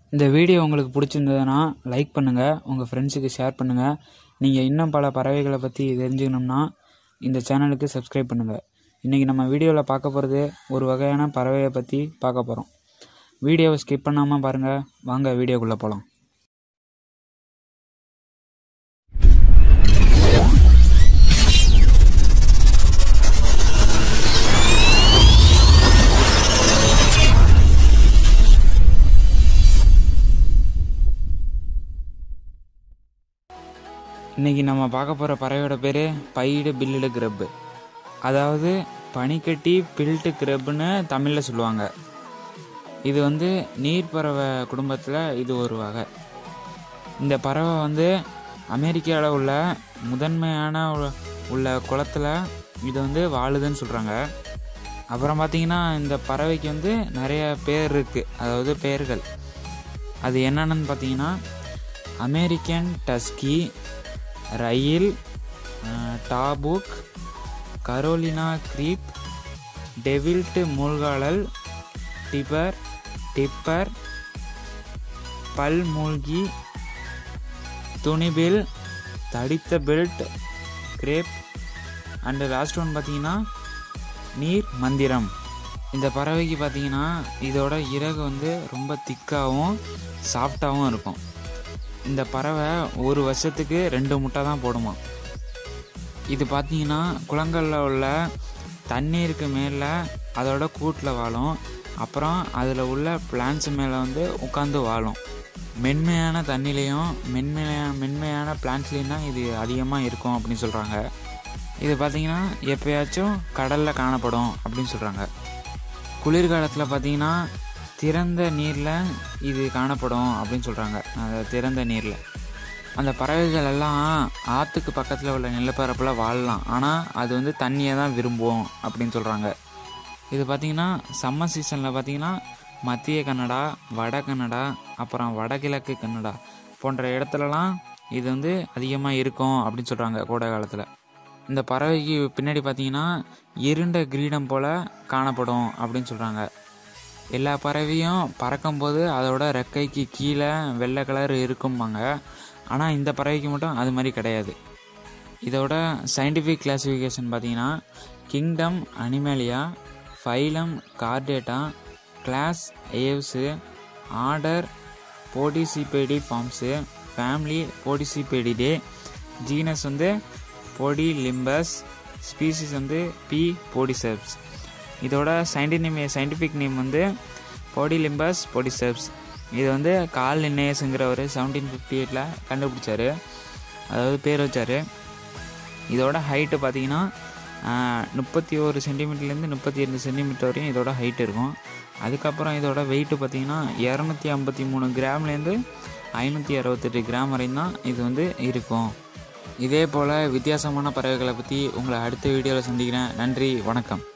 இந்த வீடியோ உங்களுக்கு பிடிச்சிருந்ததுன்னா லைக் பண்ணுங்கள் உங்கள் ஃப்ரெண்ட்ஸுக்கு ஷேர் பண்ணுங்கள் நீங்கள் இன்னும் பல பறவைகளை பற்றி தெரிஞ்சுக்கணும்னா இந்த சேனலுக்கு சப்ஸ்கிரைப் பண்ணுங்கள் இன்றைக்கி நம்ம வீடியோவில் பார்க்க போகிறது ஒரு வகையான பறவையை பற்றி பார்க்க போகிறோம் வீடியோவை ஸ்கிப் பண்ணாமல் பாருங்கள் வாங்க வீடியோக்குள்ளே போகலாம் இன்றைக்கி நம்ம பார்க்க போகிற பறவையோட பேர் பைடு பில்லுடு கிரப்பு அதாவது பனிக்கட்டி பில்ட்டு கிரப்புன்னு தமிழில் சொல்லுவாங்க இது வந்து நீர்ப்பறவை குடும்பத்தில் இது ஒரு வகை இந்த பறவை வந்து அமெரிக்காவில் உள்ள முதன்மையான உள்ள- உள்ள குளத்தில் இது வந்து வாழுதுன்னு சொல்கிறாங்க அப்புறம் பார்த்தீங்கன்னா இந்த பறவைக்கு வந்து நிறைய பேர் இருக்குது அதாவது பெயர்கள் அது என்னென்னு பார்த்தீங்கன்னா அமெரிக்கன் டஸ்கி ரயில் ah, dabchick Carolina grebe devil மூழ்காளல் டிபர் டிப்பர் பல் மூழ்கி துணிபில் தடித்த billed grebe and last one பார்த்தீங்கன்னா நீர் மந்திரம் இந்த பறவைக்கு பார்த்தீங்கன்னா இதோட இறகு வந்து ரொம்ப திக்காகவும் சாஃப்டாகவும் இருக்கும் இந்த பறவை ஒரு வருஷத்துக்கு ரெண்டு முட்டை தான் போடுமா இது பார்த்தீங்கன்னா குளங்களில் உள்ள தண்ணீருக்கு மேலே அதோட கூட்டில் வாழும் அப்புறம் அதில் உள்ள பிளான்ஸ் மேலே வந்து உட்காந்து வாழும் மென்மையான தண்ணிலையும் மென்மையான மென்மையான பிளான்ஸ்லேயும் தான் இது அதிகமாக இருக்கும் அப்படின்னு சொல்கிறாங்க இது பார்த்தீங்கன்னா எப்பயாச்சும் கடலில் காணப்படும் அப்படின்னு சொல்கிறாங்க குளிர்காலத்தில் பார்த்தீங்கன்னா திறந்த நீரில் இது காணப்படும் அப்படின்னு சொல்கிறாங்க அந்த திறந்த நீரில் அந்த பறவைகள் எல்லாம் ஆற்றுக்கு பக்கத்தில் உள்ள நிலப்பரப்பில் வாழலாம் ஆனால் அது வந்து தண்ணியை தான் விரும்பும் அப்படின்னு சொல்கிறாங்க இது பார்த்திங்கன்னா சம்மர் சீசனில் பார்த்திங்கன்னா மத்திய கன்னடா வட கன்னடா அப்புறம் வடகிழக்கு கன்னடா போன்ற இடத்துலலாம் இது வந்து அதிகமாக இருக்கும் அப்படின்னு சொல்கிறாங்க கோடை காலத்தில் இந்த பறவைக்கு பின்னாடி பார்த்தீங்கன்னா இருண்ட கிரீடம் போல் காணப்படும் அப்படின்னு சொல்கிறாங்க எல்லா பறவையும் பறக்கும்போது அதோட ரெக்கைக்கு கீழே வெள்ளை கலர் இருக்கும்பாங்க ஆனால் இந்த பறவைக்கு மட்டும் அது மாதிரி கிடையாது இதோட சயின்டிஃபிக் கிளாசிஃபிகேஷன் பார்த்தீங்கன்னா kingdom Animalia phylum Chordata class Aves order Podicipediformes family Podicipedidae genus வந்து போடி லிம்பஸ் ஸ்பீசிஸ் வந்து பி போடிசெப்ஸ் இதோட சயின்டிஃபிக் சயின்டிஃபிக் நேம் வந்து போடிலிம்பஸ் போடிசெப்ஸ் இது வந்து கால் லின்னேஸுங்கிறவர் செவன்டீன் ஃபிஃப்டி எயிட்டில் கண்டுபிடிச்சாரு அதாவது பேர் வச்சார் இதோட ஹைட்டு பார்த்தீங்கன்னா முப்பத்தி ஒரு சென்டிமீட்டர்லேருந்து முப்பத்தி ரெண்டு சென்டிமீட்டர் வரையும் இதோட ஹைட் இருக்கும் அதுக்கப்புறம் இதோட வெயிட்டு பார்த்தீங்கன்னா இரநூத்தி ஐம்பத்தி மூணு கிராம்லேருந்து ஐநூற்றி அறுபத்தெட்டு கிராம் வரையும் தான் இது வந்து இருக்கும் இதே போல் வித்தியாசமான பறவைகளை பற்றி உங்களை அடுத்த வீடியோவில் சந்திக்கிறேன் நன்றி வணக்கம்